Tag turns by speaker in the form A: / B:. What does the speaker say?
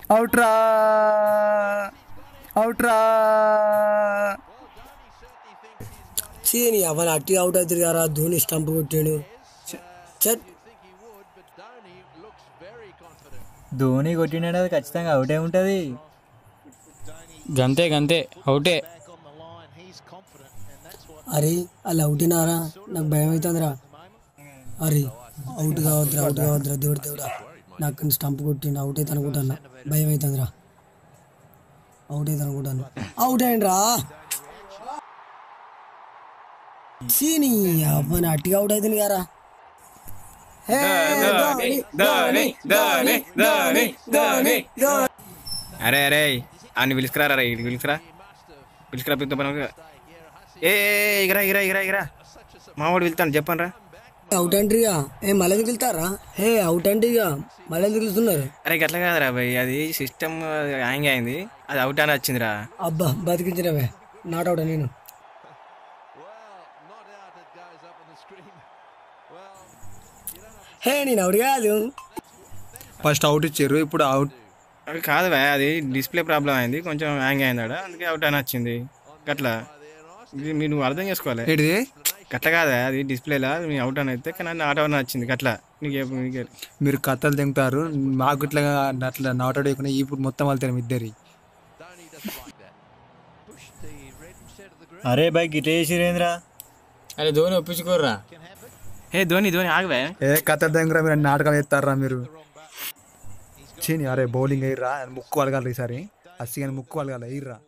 A: అవుట్రా అవుట్రా
B: చీని అవన్ అట్టి అవుట్ అవుతుంది కదా ధోని స్టంప్ కొట్టాడు చట్
C: ధోని కొట్టినాడు అది ఖచ్చితంగా అవుటే ఉంటుంది
D: గంతే గంతే అవుటే
B: అరే వాళ్ళు అవుటినారా నాకు భయం అవుతుందిరా అరే అవుట్ కావద్దురా అవుట్ కావద్దురా దేవుడు దేవుడా నాకు స్టంప్ కొట్టిండు అవుట్ అయితే అనుకుంటాను భయం అవుతుందిరా అవుట్ అయితే అనుకుంటాను అవుట్ అయ్యండిరా సీని అవ్వని అట్టిగా అవుట్ అవుతుంది కదా హే, ధోని, ధోని, ధోని, ధోని, ధోని, ధోని.
E: అరే అరే అని పిలుచుకురా రా ఇటు పిలుచుకురా పిలుచుకురా పిలుతా పని ఏ ఏ, ఎగిరా ఎగిరా ఎగిరా ఎగిరా మావాడు వెళ్తాను చెప్పను రా
B: అవుట్ అంటారుగా ఏ మళ్ళీ తిరుగుతారా హే అవుట్ అంటే ఇక మళ్ళీ తిరుగుతున్నారు
E: అరే గట్ల కాదురా భయ్ అది సిస్టమ్ హ్యాంగ్ అయింది అది అవుట్ అని వచ్చిందిరా
B: అబ్బా బతికించినవే నాట్ అవుట్ నేను హే నేను అవుట్ కాదు
A: ఫస్ట్ అవుట్ ఇచ్చారు ఇప్పుడు అవుట్
E: అది కాదు భయ్ అది డిస్ప్లే ప్రాబ్లం అయింది కొంచెం హ్యాంగ్ అయింది ఆడ అందుకే అవుట్ అని వచ్చింది గట్ల ఇది మీరు నువ్వు అర్థం చేసుకోవాలి
A: ఏంటిది
E: గట్ల కాదా అది డిస్ప్లేలా మీ అవుట్ అని అయితే కానీ నాట్ అవుట్ అని వచ్చింది గట్ల నీకు ఎప్పుడు- నీకు
A: మీరు కథలు తింటారు మాకు ఇట్లా అట్లా నాట్ అవుట్ అయిపోయినా ఇప్పుడు మొత్తం వెళ్తారు ఇద్దరి
C: అరే బైక్ ఇట్లా చేసిరేంద్రా
D: అరే ధోని ఒప్పించుకోర్రా
E: ఏ ధోని ధోని ఆగవే
A: ఏ కథలు తింగరా మీరు నాటకాలు ఎత్తారా మీరు చీని అరే బౌలింగ్ అయ్యిర్రా ముక్కు అడగాలి ఈసారి అస్సి కానీ ముక్కు అడగాలి అయ్యిర్రా